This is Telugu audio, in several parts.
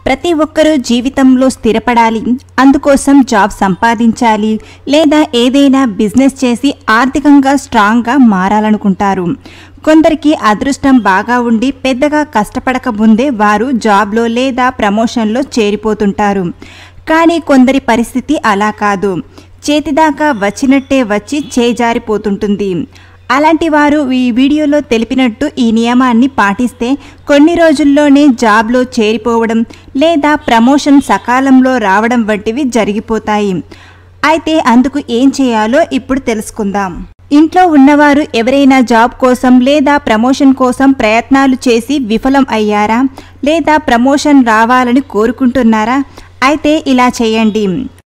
ప్రతి ఒక్కరూ జీవితంలో స్థిరపడాలి అందుకోసం జాబ్ సంపాదించాలి లేదా ఏదైనా బిజినెస్ చేసి ఆర్థికంగా స్ట్రాంగ్గా మారాలనుకుంటారు కొందరికి అదృష్టం బాగా ఉండి పెద్దగా కష్టపడక ముందే వారు జాబ్లో లేదా ప్రమోషన్లో చేరిపోతుంటారు కానీ కొందరి పరిస్థితి అలా కాదు చేతిదాకా వచ్చినట్టే వచ్చి చేజారిపోతుంటుంది అలాంటి వారు ఈ వీడియోలో తెలిపినట్టు ఈ నియమాన్ని పాటిస్తే కొన్ని రోజుల్లోనే జాబ్లో చేరిపోవడం లేదా ప్రమోషన్ సకాలంలో రావడం వంటివి జరిగిపోతాయి అయితే అందుకు ఏం చేయాలో ఇప్పుడు తెలుసుకుందాం ఇంట్లో ఉన్నవారు ఎవరైనా జాబ్ కోసం లేదా ప్రమోషన్ కోసం ప్రయత్నాలు చేసి విఫలం అయ్యారా లేదా ప్రమోషన్ రావాలని కోరుకుంటున్నారా అయితే ఇలా చేయండి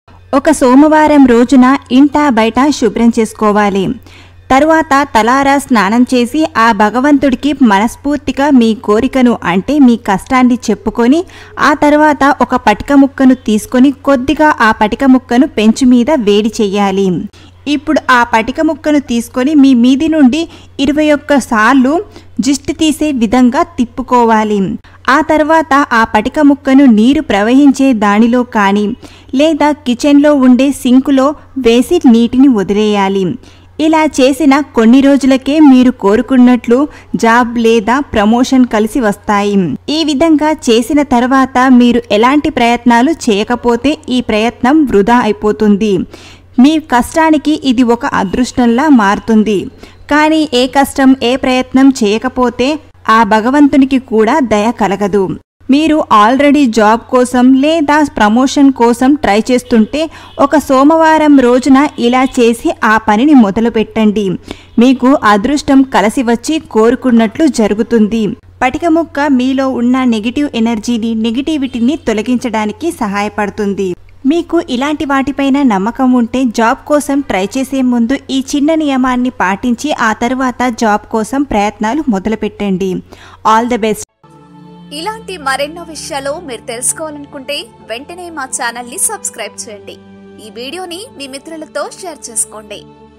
ఒక సోమవారం రోజున ఇంట బయట శుభ్రం చేసుకోవాలి తరువాత తలారా స్నానం చేసి ఆ భగవంతుడికి మనస్ఫూర్తిగా మీ కోరికను అంటే మీ కష్టాన్ని చెప్పుకొని ఆ తర్వాత ఒక పటిక ముక్కను తీసుకొని కొద్దిగా ఆ పటిక ముక్కను పెంచు మీద వేడి చెయ్యాలి ఇప్పుడు ఆ పటిక ముక్కను తీసుకొని మీ మీది నుండి ఇరవై ఒక్క సార్లు జిస్ట్ తీసే విధంగా తిప్పుకోవాలి ఆ తర్వాత ఆ పటిక ముక్కను నీరు ప్రవహించే దానిలో కానీ లేదా కిచెన్లో ఉండే సింకులో వేసి నీటిని వదిలేయాలి ఇలా చేసిన కొన్ని రోజులకే మీరు కోరుకున్నట్లు జాబ్ లేదా ప్రమోషన్ కలిసి వస్తాయి ఈ విధంగా చేసిన తర్వాత మీరు ఎలాంటి ప్రయత్నాలు చేయకపోతే ఈ ప్రయత్నం వృధా అయిపోతుంది మీ కష్టానికి ఇది ఒక అదృష్టంలా మారుతుంది కానీ ఏ కష్టం ఏ ప్రయత్నం చేయకపోతే ఆ భగవంతునికి కూడా దయ కలగదు మీరు ఆల్రెడీ జాబ్ కోసం లేదా ప్రమోషన్ కోసం ట్రై చేస్తుంటే ఒక సోమవారం రోజున ఇలా చేసి ఆ పనిని మొదలు పెట్టండి మీకు అదృష్టం కలిసి వచ్చి కోరుకున్నట్లు జరుగుతుంది పటిక ముక్క మీలో ఉన్న నెగిటివ్ ఎనర్జీని నెగిటివిటీని తొలగించడానికి సహాయపడుతుంది మీకు ఇలాంటి వాటిపైన నమ్మకం ఉంటే జాబ్ కోసం ట్రై చేసే ముందు ఈ చిన్న నియమాన్ని పాటించి ఆ తర్వాత జాబ్ కోసం ప్రయత్నాలు మొదలుపెట్టండి ఆల్ ద బెస్ట్ ఇలాంటి మరెన్నో విషయాలు మీరు తెలుసుకోవాలనుకుంటే వెంటనే మా ఛానల్ ని సబ్స్క్రైబ్ చేయండి ఈ వీడియోని మీ మిత్రులతో షేర్ చేసుకోండి